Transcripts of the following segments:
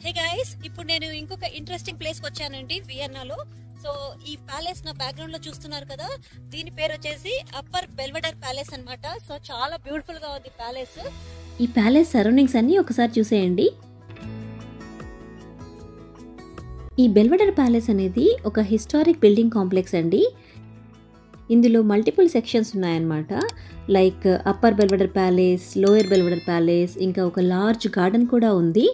hey guys ఇప్పుడు నేను ఇంకొక ఇంట్రెస్టింగ్ ప్లేస్ కి వచ్చానండి వియన్నాలో సో ఈ ప్యాలెస్ నా బ్యాక్గ్రౌండ్ లో చూస్తున్నారు కదా దీని పేరు వచ్చేసి అప్పర్ బెల్వెడర్ ప్యాలెస్ అన్నమాట సో చాలా బ్యూటిఫుల్ గా ఉంది ప్యాలెస్ ఈ ప్యాలెస్ సరౌండింగ్స్ అన్ని ఒకసారి చూసేయండి ఈ బెల్వెడర్ ప్యాలెస్ అనేది ఒక హిస్టారిక్ బిల్డింగ్ కాంప్లెక్స్ అండి ఇందులో మల్టిపుల్ సెక్షన్స్ ఉన్నాయన్నమాట like upper Belvedere palace lower Belvedere palace ఇంకా ఒక లార్జ్ గార్డెన్ కూడా ఉంది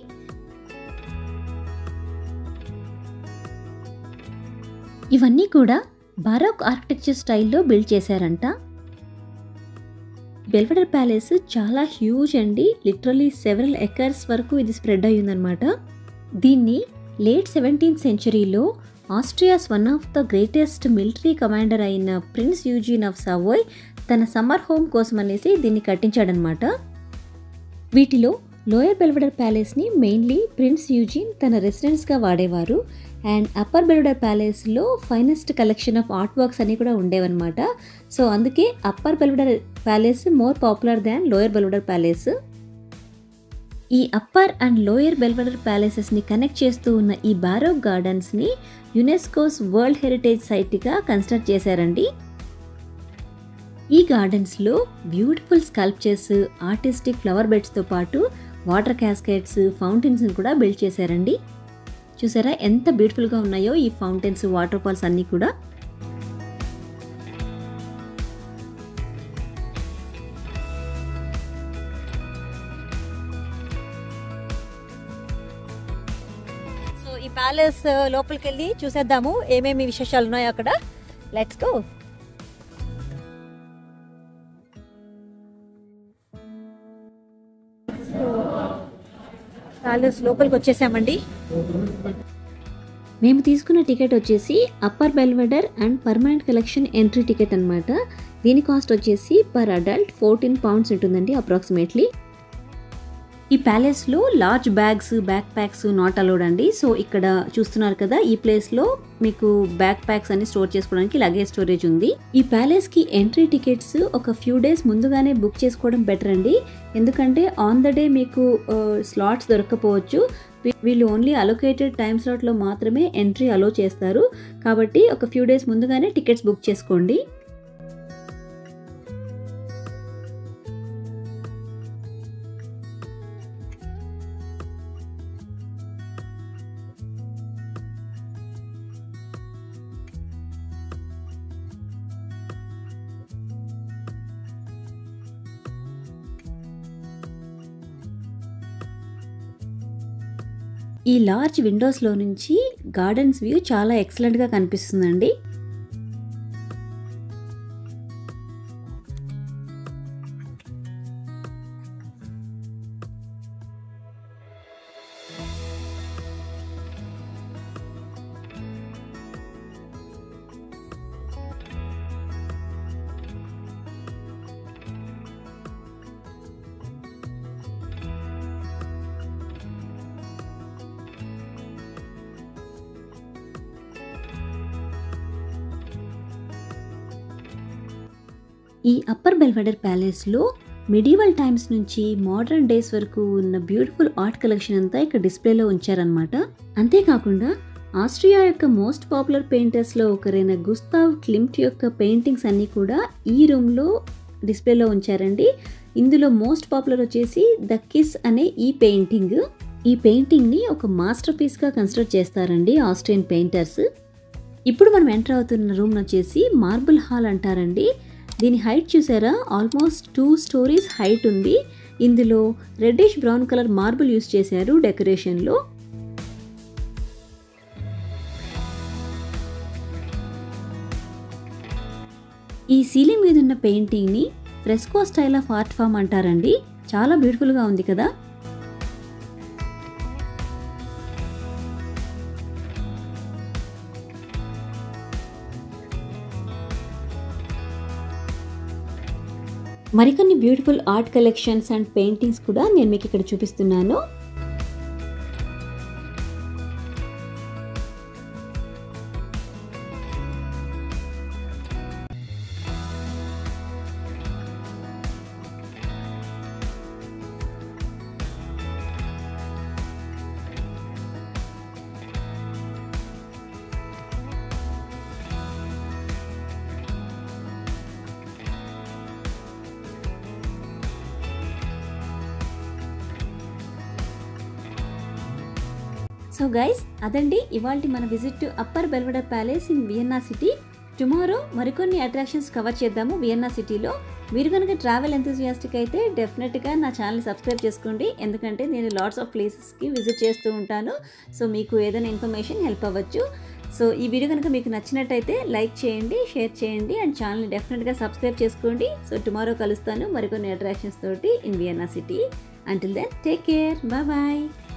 ఇవన్నీ కూడా బారోక్ ఆర్కిటెక్చర్ స్టైల్లో బిల్డ్ చేశారంట బెల్వెడర్ ప్యాలెస్ చాలా హ్యూజ్ అండి లిటరలీ సెవెరల్ ఎకర్స్ వరకు ఇది స్ప్రెడ్ అయ్యిందనమాట దీన్ని లేట్ సెవెంటీన్త్ సెంచరీలో Austria's one of the greatest military commander అయిన ప్రిన్స్ యూజీన్ ఆఫ్ సవోయ్ తన సమ్మర్ హోమ్ కోసం అనేసి దీన్ని కట్టించాడనమాట వీటిలో లోయర్ బెల్వెడర్ ప్యాలెస్ని మెయిన్లీ ప్రిన్స్ యూజిన్ తన రెసిడెన్స్గా వాడేవారు అండ్ అప్పర్ బెల్వెడర్ ప్యాలెస్లో finest collection of art works అన్నీ కూడా ఉండేవన్నమాట సో అందుకే upper Belvedere palace more popular than lower Belvedere palace ఈ అప్పర్ అండ్ లోయర్ బెల్వెడర్ ప్యాలెసెస్ని కనెక్ట్ చేస్తూ ఉన్న ఈ బారోక్ గార్డెన్స్ని యునెస్కోస్ వరల్డ్ హెరిటేజ్ సైట్గా కన్సిడర్ చేశారండి ఈ గార్డెన్స్లో బ్యూటిఫుల్ స్కల్ప్చర్స్ ఆర్టిస్టిక్ ఫ్లవర్ బెడ్స్తో పాటు వాటర్ క్యాస్కెట్స్ ఫౌంటైన్స్ని కూడా బిల్డ్ చేశారండి చూసారా ఎంత బ్యూటిఫుల్గా ఉన్నాయో ఈ ఫౌంటైన్స్ వాటర్ ఫాల్స్ అన్నీ కూడా సో ఈ ప్యాలెస్ లోపలికి వెళ్ళి చూసేద్దాము ఏమేమి విశేషాలు ఉన్నాయో అక్కడ లెట్స్ గో ప్యాలెస్ లోపలికి వచ్చేసామండి మేము తీసుకున్న టికెట్ వచ్చేసి upper Belvedere and permanent collection entry ticket అనమాట దీని కాస్ట్ వచ్చేసి పర్ అడల్ట్ ఫోర్టీన్ పౌండ్స్ ఉంటుందండి అప్రాక్సిమేట్లీ ఈ ప్యాలెస్లో large bags backpacks not allowed అండి సో ఇక్కడ చూస్తున్నారు కదా ఈ ప్లేస్లో మీకు బ్యాక్ ప్యాక్స్ అన్ని స్టోర్ చేసుకోవడానికి లగేజ్ స్టోరేజ్ ఉంది ఈ ప్యాలెస్కి ఎంట్రీ టికెట్స్ ఒక ఫ్యూ డేస్ ముందుగానే బుక్ చేసుకోవడం బెటర్ అండి ఎందుకంటే ఆన్ ద డే మీకు స్లాట్స్ దొరకకపోవచ్చు వీ- వీళ్ళు ఓన్లీ అలొకేటెడ్ టైం స్లాట్లో మాత్రమే ఎంట్రీ అలో చేస్తారు కాబట్టి ఒక ఫ్యూ డేస్ ముందుగానే టికెట్స్ బుక్ చేసుకోండి ఈ లార్జ్ విండోస్లో నుంచి గార్డెన్స్ వ్యూ చాలా ఎక్సలెంట్గా కనిపిస్తుందండి ఈ అప్పర్ బెల్వెడర్ ప్యాలెస్లో మిడివల్ టైమ్స్ నుంచి మోడర్న్ డేస్ వరకు ఉన్న బ్యూటిఫుల్ ఆర్ట్ కలెక్షన్ అంతా ఇక్కడ డిస్ప్లేలో ఉంచారనమాట అంతేకాకుండా ఆస్ట్రియా యొక్క మోస్ట్ పాపులర్ పెయింటర్స్లో ఒకరైన గుస్తావ్ క్లిమ్ట్ యొక్క పెయింటింగ్స్ అన్నీ కూడా ఈ రూమ్లో డిస్ప్లేలో ఉంచారండి ఇందులో మోస్ట్ పాపులర్ వచ్చేసి ద కిస్ అనే ఈ పెయింటింగ్ ఈ పెయింటింగ్ని ఒక మాస్టర్ పీస్గా కన్సిడర్ చేస్తారండి ఆస్ట్రియన్ పెయింటర్స్ ఇప్పుడు మనం ఎంటర్ అవుతున్న రూమ్ వచ్చేసి మార్బుల్ హాల్ అంటారండి దీని హైట్ చూసారా ఆల్మోస్ట్ టూ స్టోరీస్ హైట్ ఉంది ఇందులో reddish brown colour marble use చేశారు డెకరేషన్లో ఈ సీలింగ్ మీద ఉన్న పెయింటింగ్ని fresco style of art form అంటారండి చాలా బ్యూటిఫుల్గా ఉంది కదా మరికొన్ని beautiful art collections and paintings కూడా నేను మీకు ఇక్కడ చూపిస్తున్నాను సో గైస్ అదండి ఇవాళ మన visit to upper Belvedere palace in Vienna city tomorrow మరికొన్ని అట్రాక్షన్స్ కవర్ చేద్దాము వియన్నా సిటీలో మీరు కనుక ట్రావెల్ ఎంతూజియాస్టిక్ అయితే డెఫినెట్గా నా ఛానల్ సబ్స్క్రైబ్ చేసుకోండి ఎందుకంటే నేను లాట్స్ ఆఫ్ ప్లేసెస్కి విజిట్ చేస్తూ ఉంటాను సో మీకు ఏదైనా ఇన్ఫర్మేషన్ హెల్ప్ అవ్వచ్చు సో ఈ వీడియో కనుక మీకు నచ్చినట్టయితే లైక్ చేయండి షేర్ చేయండి అండ్ ఛానల్ని డెఫినెట్గా సబ్స్క్రైబ్ చేసుకోండి సో టుమారో కలుస్తాను మరికొన్ని అట్రాక్షన్స్ తోటి in Vienna city until then take care bye bye